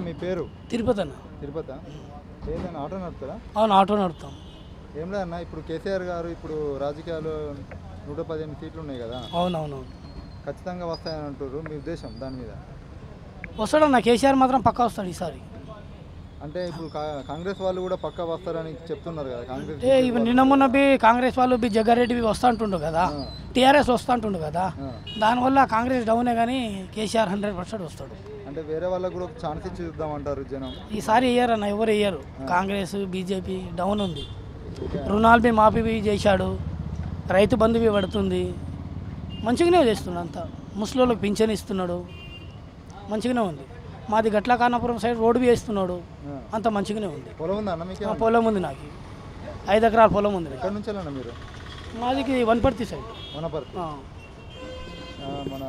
మీ పేరు తిరుపతి అన్న తిరుపతి ఏదైనా ఆటో నడుపుతారా అవును ఆటో నడుపుతాం ఏం లేదన్న ఇప్పుడు కేసీఆర్ గారు ఇప్పుడు రాజకీయాలు నూట పదిహేను సీట్లు ఉన్నాయి కదా అవునవును ఖచ్చితంగా వస్తాయని అంటారు మీ ఉద్దేశం దాని మీద వస్తాడన్న కేసీఆర్ మాత్రం పక్కా వస్తాడు ఈసారి అంటే ఇప్పుడు కా- కాంగ్రెస్ వాళ్ళు కూడా పక్కా వస్తారని చెప్తున్నారు కదా కాంగ్రెస్ ఏ ఇవి నిన్న మొన్న బి కాంగ్రెస్ వాళ్ళు బి జగ్గారెడ్డి బి వస్తా అంటుండు కదా టీఆర్ఎస్ వస్తా అంటుండు కదా ఆ. దానివల్ల కాంగ్రెస్ డౌనే కానీ కేసీఆర్ హండ్రెడ్ పర్సెంట్ వస్తాడు అంటే వేరే వాళ్ళకు కూడా ఛాన్స్ ఇచ్చి చూద్దామంటారు జనం ఈసారి ఇయ్యరు అన్న ఎవరు ఇయ్యరు కాంగ్రెస్ బీజేపీ డౌన్ ఉంది రుణాలు బి మాఫీ బి చేశాడు రైతు బంధు బి పడుతుంది మంచిగానే చేస్తున్నాడు అంతా ముసలోళ్ళకి పింఛన్ ఇస్తున్నాడు మంచిగానే ఉంది మాది గట్ల కానాపురం సైడ్ రోడ్డు బి వేస్తున్నాడు ఆ. అంత మంచిగానే ఉంది పొలం ఉందా అన్న మీకు ఆ పొలం ఉంది నాకు ఐదు ఎకరాల పొలం ఉంది నాకు. ఎక్కడి నుంచి వెళ్ళండి మీరు మాదికి వనపర్తి సైడ్ వనపర్తి ఆ. ఆ, మన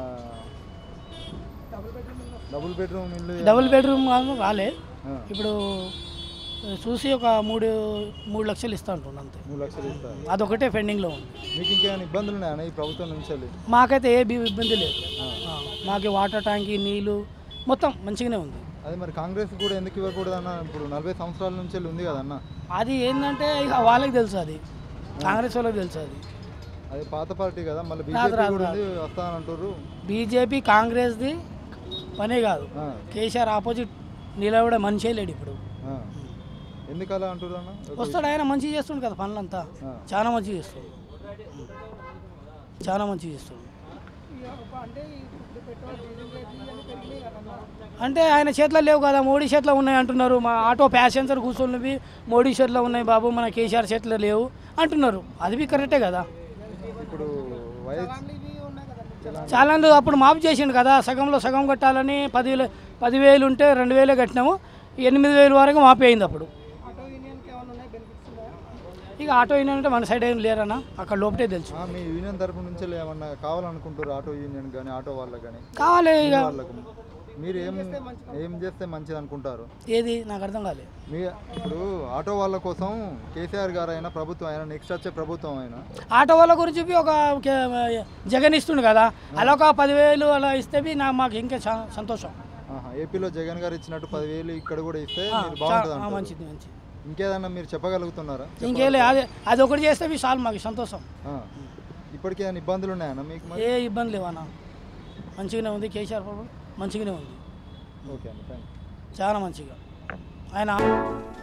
డబుల్ బెడ్రూమ్ ఇల్లు డబుల్ బెడ్రూమ్ కాదు, రాలే ఆ, ఇప్పుడు ఆ, చూసి ఒక మూడు మూడు లక్షలు ఇస్తా అంటున్నాను అంతే మూడు లక్షలు ఇస్తారు అదొకటే పెండింగ్లో ఉంది మీకు ఇంకేమైనా ఇబ్బందులు ఉన్నాయన్న ఈ ప్రభుత్వం నుంచి వెళ్ళి మాకైతే ఏ బి- ఇబ్బంది లేదు ఆ, మాకు వాటర్ ట్యాంక్ నీళ్ళు మొత్తం మంచిగానే ఉంది అది మరి కాంగ్రెస్ కూడా ఎందుకు ఇవ్వకూడదు అన్న ఇప్పుడు నలభై సంవత్సరాల నుంచి వెళ్ళి ఉంది కదన్న అది ఏంటంటే ఇక వాళ్ళకి తెలుసు అది కాంగ్రెస్ వాళ్ళకి తెలుసు అది అది పాత పార్టీ కదా మళ్ళీ రాదు, బీజేపీ రాదు, కూడా ఉంది వస్తానని అంటారు బీజేపీ కాంగ్రెస్ది పనే కాదు ఆ, కేసీఆర్ ఆపోజిట్ నిలబడే మనిషే లేడు ఇప్పుడు ఆ. ఎందుకు అలా అంటారు అన్న ఒక- వస్తాడు ఆయన మంచిగా చేస్తుండు కదా పనులంతా ఆ. చాలా మంచిగా చేస్తాడు చాలా మంచిగా చేస్తాడు అంటే ఆయన చేతిలో లేవు కదా మోడీ చేతిలో ఉన్నాయి అంటున్నారు మా ఆటో ప్యాసింజర్ కూర్చున్నవి మోడీ చేతిలో ఉన్నాయి బాబు మన కేసీఆర్ చేతిలో లేవు అంటున్నారు అది బి కరెక్టే కదా ఇప్పుడు వైఎస్ చాలా మంది అప్పుడు మాఫ్ చేసిండు కదా సగంలో సగం కట్టాలని పదివేలు పదివేలు ఉంటే రెండు వేలే కట్టినాము ఎనిమిది వేలు వరకు మాఫీ అయింది అప్పుడు ఇక ఆటో యూనియన్ అంటే మన సైడ్ ఏం లేరన్నా అక్కడ లోపటే తెలుసు ఆ, మీ యూనియన్ తరపు నుంచి ఏమన్నా కావాలనుకుంటారు ఆటో యూనియన్ కానీ ఆటో వాళ్ళకి కానీ కావాలి ఇక వాళ్ళకు మీరు ఏం ఏం చేస్తే మంచిది అనుకుంటారు ఏది నాకు అర్థం కాలేదు మీ ఇప్పుడు ఆటో వాళ్ళ కోసం కేసీఆర్ గారు అయినా ప్రభుత్వం అయినా నెక్స్ట్ వచ్చే ప్రభుత్వం అయినా ఆటో వాళ్ళ గురించి చెప్పి ఒక కే- జగన్ ఇస్తుండు కదా అలా ఒక పదివేలు అలా ఇస్తే బి నా మాకు ఇంకా చా- సంతోషం ఆహా, ఏపీలో జగన్ గారు ఇచ్చినట్టు పదివేలు ఇక్కడ కూడా ఇస్తే ఆ, మీరు చా- బాగుంటుంది ఆ, అంటారు. మంచిది మంచిది ఇంకేదన్నా మీరు చెప్పగలుగుతున్నారా ఇంకేలే అదే అది ఒకటి చేస్తే బి చాలు మాకు సంతోషం ఆ. ఇప్పటికే ఏమైనా ఇబ్బందులు ఉన్నాయన్న మీకు మరి ఏ ఇబ్బంది లేవన్నా మంచిగానే ఉంది కేసీఆర్ బాబు మంచిగానే ఉంది ఓకే అండి థ్యాంక్ యూ చాలా మంచిగా ఆయన